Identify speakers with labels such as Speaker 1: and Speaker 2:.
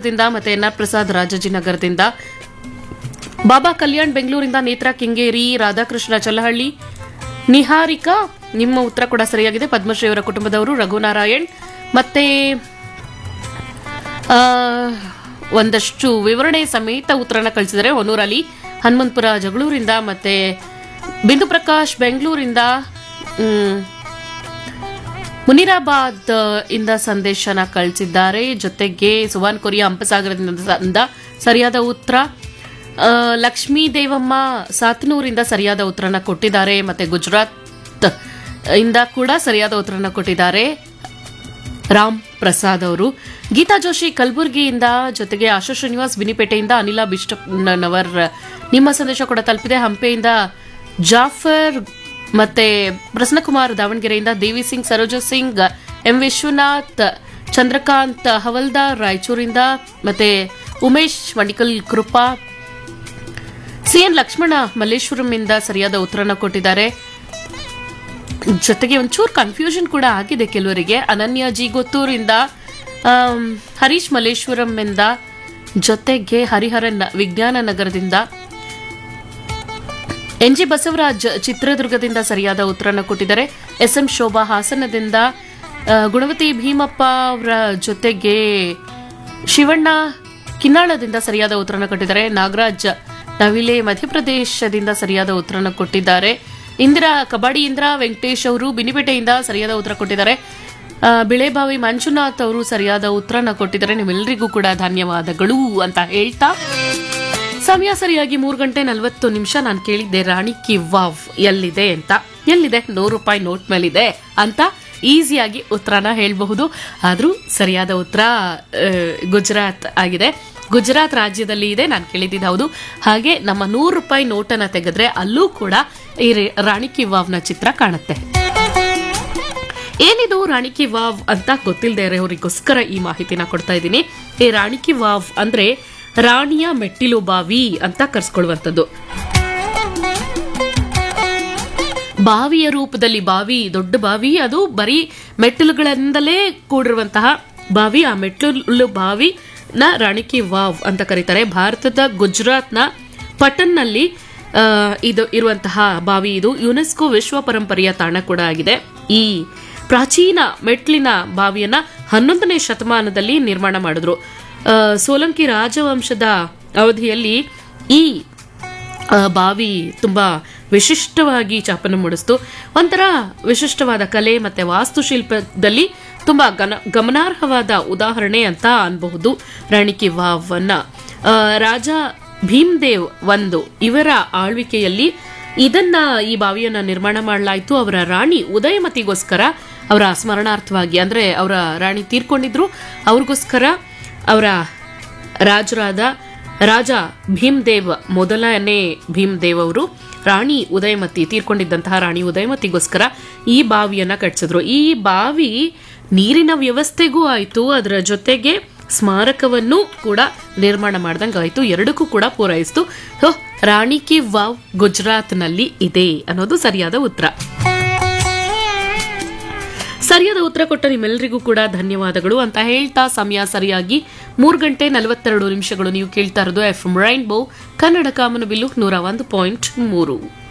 Speaker 1: ನಗರದಿಂದ ಮತ್ತೆ N R Prasad ರಾಜಾಜಿನಗರದಿಂದ ಬಾಬಾ ಕಲ್ಯಾಣ್ ಬೆಂಗಳೂರಿಂದ ನೇತ್ರಾ ಕೆಂಗೇರಿ ರಾಧಾಕೃಷ್ಣ ಚಲ್ಲಹಳ್ಳಿ ನಿಹಾರಿಕಾ ನಿಮ್ಮ ಉತ್ತರ ಕೂಡ ಸರಿಯಾಗಿದೆ ಪದ್ಮಶ್ರೀ ಅವರ ಕುಟುಂಬದವರು ರಘುನಾರಾಯಣ್ ಮತ್ತೆ ಆ, ಒಂದಷ್ಟು ವಿವರಣೆ ಸಮೇತ ಉತ್ತರನ ಕಳಿಸಿದರೆ ಹೊನ್ನೂರಲ್ಲಿ ಹನುಮಂತಪುರ ಜಗಳೂರಿಂದ ಮತ್ತೆ ಬಿಂದು ಪ್ರಕಾಶ್ ಬೆಂಗಳೂರಿಂದ ಮ್, ಮುನಿರಾಬಾದ್ ಇಂದ ಸಂದೇಶನ ಕಳಿಸಿದ್ದಾರೆ ಜೊತೆಗೆ ಸುವಾನ್ ಕೊರಿಯಾ ಹಂಪಸಾಗರದಿಂದ ಇಂದ ಸರಿಯಾದ ಉತ್ತರ ಆ, ಲಕ್ಷ್ಮೀ ದೇವಮ್ಮ ಸಾತನೂರಿಂದ ಸರಿಯಾದ ಉತ್ತರನ ಕೊಟ್ಟಿದ್ದಾರೆ ಮತ್ತೆ ಗುಜರಾತ್ ಇಂದ ಕೂಡ ಸರಿಯಾದ ಉತ್ತರನ ಕೊಟ್ಟಿದ್ದಾರೆ ರಾಮ್ ಪ್ರಸಾದ್ ಅವರು ಗೀತಾ ಜೋಶಿ ಕಲಬುರಗಿಯಿಂದ ಜೊತೆಗೆ ಆಶಾ ಶ್ರೀನಿವಾಸ್ ಬಿನಿಪೇಟೆಯಿಂದ ಅನಿಲ ಬಿಷ್ಟನವರ್ ನಿಮ್ಮ ಸಂದೇಶ ಕೂಡ ತಲುಪಿದೆ ಹಂಪೆಯಿಂದ ಜಾಫರ್ ಮತ್ತೆ ಪ್ರಸನ್ನಕುಮಾರ್ ದಾವಣಗೆರೆಯಿಂದ ದೇವಿ ಸಿಂಗ್ ಸರೋಜ ಸಿಂಗ್ ಎಂ ವಿಶ್ವನಾಥ್ ಚಂದ್ರಕಾಂತ್ ಹವಲ್ದಾರ್ ರಾಯಚೂರಿಂದ ಮತ್ತೆ ಉಮೇಶ್ ಮಣಿಕಲ್ ಕೃಪಾ ಸಿಎನ್ ಲಕ್ಷ್ಮಣ ಮಲ್ಲೇಶ್ವರಂ ಇಂದ ಸರಿಯಾದ ಉತ್ತರನ ಕೊಟ್ಟಿದ್ದಾರೆ ಜೊತೆಗೆ ಒಂಚೂರು ಕನ್ಫ್ಯೂಷನ್ ಕೂಡ ಆಗಿದೆ ಕೆಲವರಿಗೆ ಅನನ್ಯ ಜಿ ಗೊತ್ತೂರಿಂದ ಆಮ್, ಹರೀಶ್ ಮಲ್ಲೇಶ್ವರಂ ಇಂದ ಜೊತೆಗೆ ಹರಿಹರನ್ ವಿಜ್ಞಾನ ನಗರದಿಂದ ಎನ್ ಜಿ ಬಸವರಾಜ್ ಚಿತ್ರದುರ್ಗದಿಂದ ಸರಿಯಾದ ಉತ್ತರನ ಕೊಟ್ಟಿದ್ದಾರೆ ಎಸ್ ಎಂ ಶೋಭಾ ಹಾಸನದಿಂದ ಆ, ಗುಣವತಿ ಭೀಮಪ್ಪ ಅವರ ಜೊತೆಗೆ ಶಿವಣ್ಣ ಕಿನ್ನಾಳದಿಂದ ಸರಿಯಾದ ಉತ್ತರನ ಕೊಟ್ಟಿದ್ದಾರೆ ನಾಗರಾಜ್ ನವಿಲೆ ಮಧ್ಯಪ್ರದೇಶದಿಂದ ಸರಿಯಾದ ಉತ್ತರನ ಕೊಟ್ಟಿದ್ದಾರೆ ಇಂದಿರಾ ಕಬಡ್ಡಿ ಇಂದಿರಾ ವೆಂಕಟೇಶ್ ಅವರು ಬಿನಿಪೇಟೆಯಿಂದ ಸರಿಯಾದ ಉತ್ತರ ಕೊಟ್ಟಿದ್ದಾರೆ ಆ, ಬಿಳೆಬಾವಿ ಮಂಜುನಾಥ್ ಅವರು ಸರಿಯಾದ ಉತ್ತರನ ಕೊಟ್ಟಿದ್ದಾರೆ ನಿಮ್ಮೆಲ್ಲರಿಗೂ ಕೂಡ ಧನ್ಯವಾದಗಳು ಅಂತ ಹೇಳ್ತಾ ಸಮಯ ಸರಿಯಾಗಿ ಮೂರು ಗಂಟೆ ನಲವತ್ತು ನಿಮಿಷ ನಾನು ಕೇಳಿದ್ದೆ ರಾಣಿ ಕಿ ವಾವ್ ಎಲ್ಲಿದೆ ಅಂತ ಎಲ್ಲಿದೆ ನೂರು ರೂಪಾಯಿ ನೋಟ್ ಮೇಲಿದೆ ಅಂತ ಈಸಿಯಾಗಿ ಉತ್ತರನ ಹೇಳಬಹುದು ಆದ್ರೂ ಸರಿಯಾದ ಉತ್ತರ ಆ, ಗುಜರಾತ್ ಆಗಿದೆ ಗುಜರಾತ್ ರಾಜ್ಯದಲ್ಲಿ ಇದೆ ನಾನು ಕೇಳಿದ್ದು ಹೌದು ಹಾಗೆ ನಮ್ಮ ನೂರು ರೂಪಾಯಿ ನೋಟನ್ನ ತೆಗೆದ್ರೆ ಅಲ್ಲೂ ಕೂಡ ಈ ರೇ- ರಾಣಿ ಕಿ ವಾವ್ನ ಚಿತ್ರ ಕಾಣುತ್ತೆ ಏನಿದು ರಾಣಿ ಕಿ ವಾವ್ ಅಂತ ಗೊತ್ತಿಲ್ಲದೆ ಇರೋರಿಗೋಸ್ಕರ ಈ ಮಾಹಿತಿನ ಕೊಡ್ತಾ ಇದ್ದೀನಿ ಈ ರಾಣಿ ಕಿ ವಾವ್ ಅಂದ್ರೆ ರಾಣಿಯ ಮೆಟ್ಟಿಲು ಬಾವಿ ಅಂತ ಕರ್ಸ್ಕೊಳ್ಳುವಂಥದ್ದು ಬಾವಿಯ ರೂಪದಲ್ಲಿ ಬಾವಿ ದೊಡ್ಡ ಬಾವಿ ಅದು ಬರೀ ಮೆಟ್ಟಿಲುಗಳಿಂದಲೇ ಕೂಡಿರುವಂತಹ ಬಾವಿ ಆ ಮೆಟ್ಟಿಲು ಬಾವಿ ನ ರಾಣಿ ಕಿ ವಾವ್ ಅಂತ ಕರೀತಾರೆ ಭಾರತದ ಗುಜರಾತ್ನ ಪಟನ್ನಲ್ಲಿ ಆ, ಇದು ಇರುವಂತಹ ಬಾವಿ ಇದು ಯುನೆಸ್ಕೋ ವಿಶ್ವ ಪರಂಪರೆಯ ತಾಣ ಕೂಡ ಆಗಿದೆ ಈ ಪ್ರಾಚೀನ ಮೆಟ್ಲಿನ ಬಾವಿಯನ್ನ ಹನ್ನೊಂದನೇ ಶತಮಾನದಲ್ಲಿ ನಿರ್ಮಾಣ ಮಾಡಿದ್ರು ಆ, ಸೋಲಂಕಿ ರಾಜವಂಶದ ಅವಧಿಯಲ್ಲಿ ಈ ಆ, ಬಾವಿ ತುಂಬಾ ವಿಶಿಷ್ಟವಾಗಿ ಚಾಪನ ಮೂಡಿಸ್ತು ಒಂಥರ ವಿಶಿಷ್ಟವಾದ ಕಲೆ ಮತ್ತೆ ವಾಸ್ತುಶಿಲ್ಪದಲ್ಲಿ ತುಂಬಾ ಗನ ಗಮನಾರ್ಹವಾದ ಉದಾಹರಣೆ ಅಂತ ಅನ್ಬಹುದು ರಾಣಿಕಿ ವಾವನ್ನ ಆ, ರಾಜ ಭೀಮ್ದೇವ್ ಒಂದು ಇವರ ಆಳ್ವಿಕೆಯಲ್ಲಿ ಇದನ್ನ ಈ ಬಾವಿಯನ್ನ ನಿರ್ಮಾಣ ಮಾಡಲಾಯಿತು ಅವರ ರಾಣಿ ಉದಯಮತಿಗೋಸ್ಕರ ಅವರ ಸ್ಮರಣಾರ್ಥವಾಗಿ ಅಂದ್ರೆ ಅವರ ರಾಣಿ ತೀರ್ಕೊಂಡಿದ್ರು ಅವ್ರಿಗೋಸ್ಕರ ಅವರ ರಾಜರಾದ ರಾಜ ಭೀಮ್ದೇವ್ ಮೊದಲನೇ ಭೀಮ್ದೇವ್ ಅವರು ರಾಣಿ ಉದಯಮತಿ ತೀರ್ಕೊಂಡಿದ್ದಂತಹ ರಾಣಿ ಉದಯಮತಿಗೋಸ್ಕರ ಈ ಬಾವಿಯನ್ನ ಕಟ್ಟಿಸಿದ್ರು ಈ ಬಾವಿ ನೀರಿನ ವ್ಯವಸ್ಥೆಗೂ ಆಯಿತು ಅದರ ಜೊತೆಗೆ ಸ್ಮಾರಕವನ್ನು ಕೂಡ ನಿರ್ಮಾಣ ಮಾಡ್ದಂಗೆ ಆಯಿತು ಎರಡಕ್ಕೂ ಕೂಡ ಪೂರೈಸಿತು ಹೋ ರಾಣಿ ಕಿ ವಾವ್ ಗುಜರಾತ್ನಲ್ಲಿ ಇದೆ ಅನ್ನೋದು ಸರಿಯಾದ ಉತ್ತರ ಸರಿಯಾದ ಉತ್ತರ ಕೊಟ್ಟ ನಿಮ್ಮೆಲ್ಲರಿಗೂ ಕೂಡ ಧನ್ಯವಾದಗಳು ಅಂತ ಹೇಳ್ತಾ ಸಮಯ ಸರಿಯಾಗಿ ಮೂರು ಗಂಟೆ ನಲವತ್ತೆರಡು ನಿಮಿಷಗಳು ನೀವು ಕೇಳ್ತಾ ಇರೋದು ಎಫ್ ರೈನ್ಬೋ ಕನ್ನಡ ಕಾಮನಬಿಲ್ಲು ನೂರ ಒಂದು ಪಾಯಿಂಟ್ ಮೂರು